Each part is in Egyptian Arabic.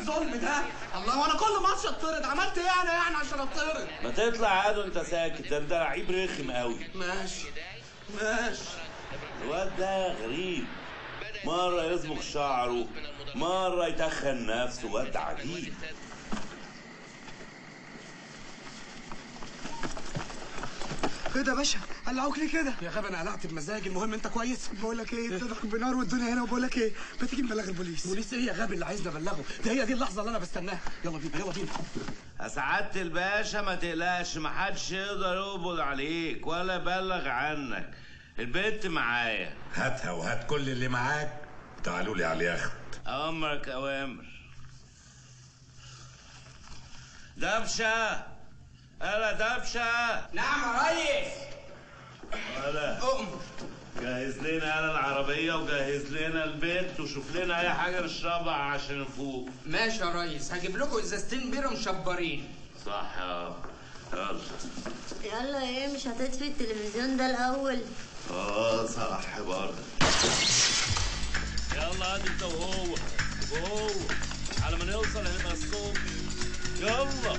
الظلم ده الله وانا كل ماتش اتطرد عملت ايه انا يعني عشان اتطرد ما تطلع عادو انت ساكت ده انت لعيب رخم قوي ماشي ماشي الواد ده غريب مرة يصبغ شعره مرة يتخن نفسه واد عجيب ايه ده يا باشا قلعوك ليه كده يا غبي انا قلعت بمزاجي المهم انت كويس بقول لك ايه بتضحك بنار والدنيا هنا وبقول لك ايه ما تيجي نبلغ البوليس بوليس ايه يا غبي اللي عايزني ابلغه ده هي دي اللحظه اللي انا بستناها يلا بينا يلا بينا يا سعادة الباشا ما تقلقش محدش يقدر يقبض عليك ولا يبلغ عنك البنت معايا هاتها وهات كل اللي معاك تعالوا لي على اليخت أوامرك أوامر دبشة ألا دبشة نعم يا ريس ألا جهز لنا أنا العربية وجهز لنا البيت وشوف لنا أي حاجة نشربها عشان نفوق ماشي يا ريس هجيب لكم ازازتين بيره مشبرين صح اه يلا يلا ايه مش هتطفي التلفزيون ده الاول اه صح برضه يلا ادي انت وهو وهو على ما نوصل هنبقى الصبح يلا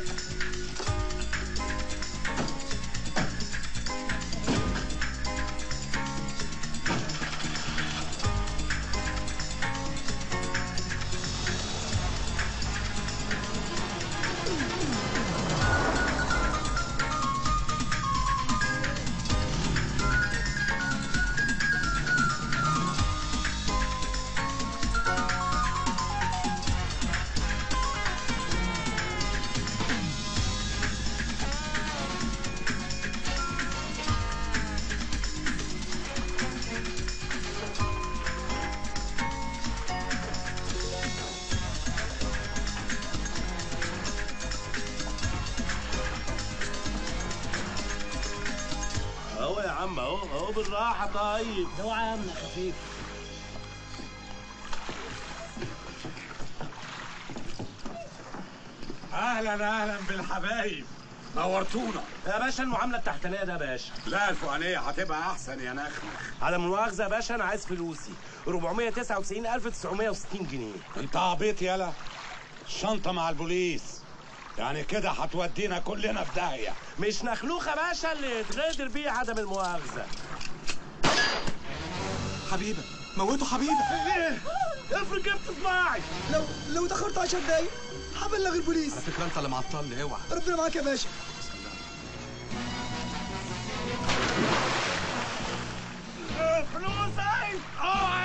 اهو يا عم اهو اهو بالراحه طيب اوعى يا امنه خفيف اهلا اهلا بالحبايب نورتونا يا باشا المعامله التحتانيه ده يا باشا لا الفوقانيه هتبقى احسن يا نخنخ على مؤاخذه يا باشا انا عايز فلوسي 499960 جنيه انت عبيط يالا الشنطه مع البوليس يعني كده هتودينا كلنا في داهيه مش نخلوخه يا باشا اللي يتغدر بيه عدم المؤاخذه حبيبه موتوا حبيبه ايه افرض جبت صباعي لو لو اتاخرت 10 دقايق هبلغ البوليس على فكره انت اللي معطلني اوعى ربنا معاك يا باشا فلوسي اوعى